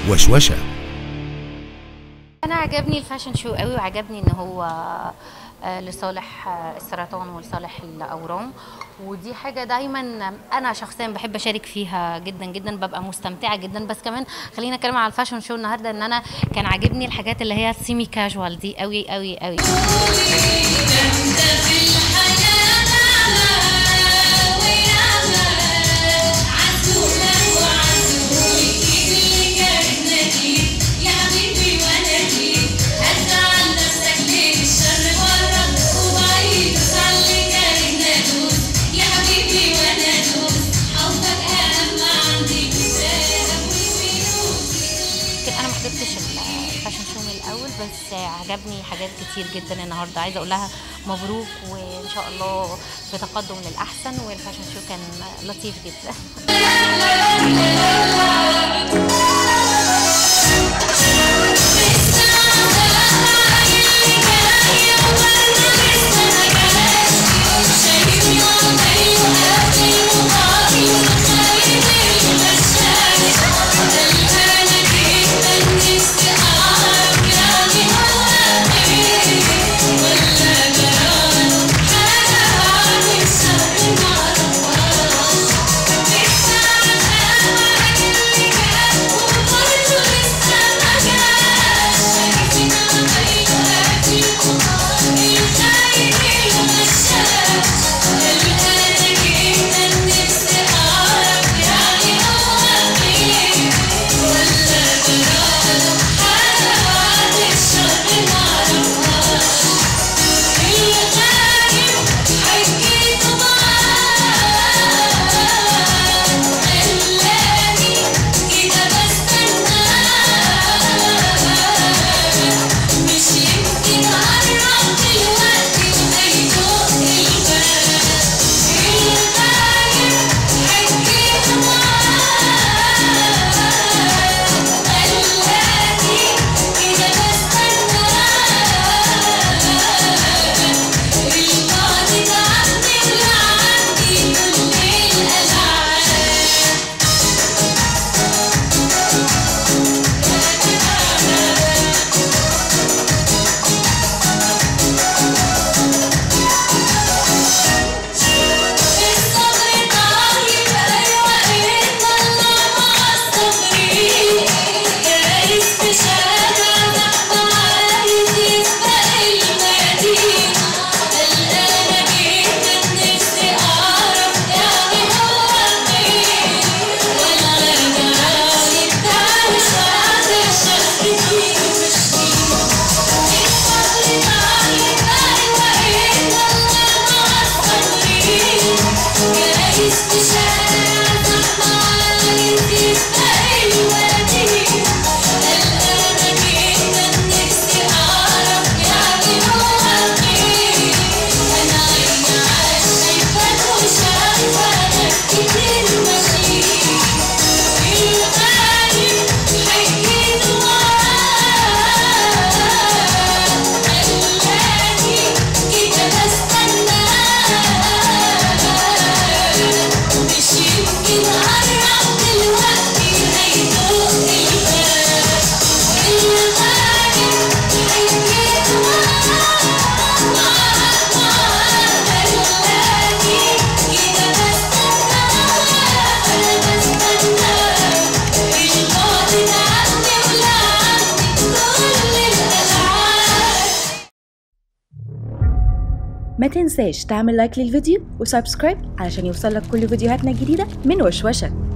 وشوشة انا عجبني الفاشن شو قوي وعجبني ان هو آه، لصالح آه، السرطان ولصالح الاورام ودي حاجه دايما انا شخصيا بحب اشارك فيها جدا جدا ببقى مستمتعه جدا بس كمان خلينا نتكلم على الفاشن شو النهارده ان انا كان عاجبني الحاجات اللي هي السيمي كاجوال دي قوي قوي قوي يمكن انا ما حضرتش الفاشن شو من الاول بس عجبني حاجات كتير جدا النهارده عايزه اقول لها مبروك وان شاء الله في تقدم للاحسن والفاشن شو كان لطيف جدا ما تنساش تعمل لايك للفيديو وسبسكرايب علشان يوصلك كل فيديوهاتنا الجديدة من وشوشة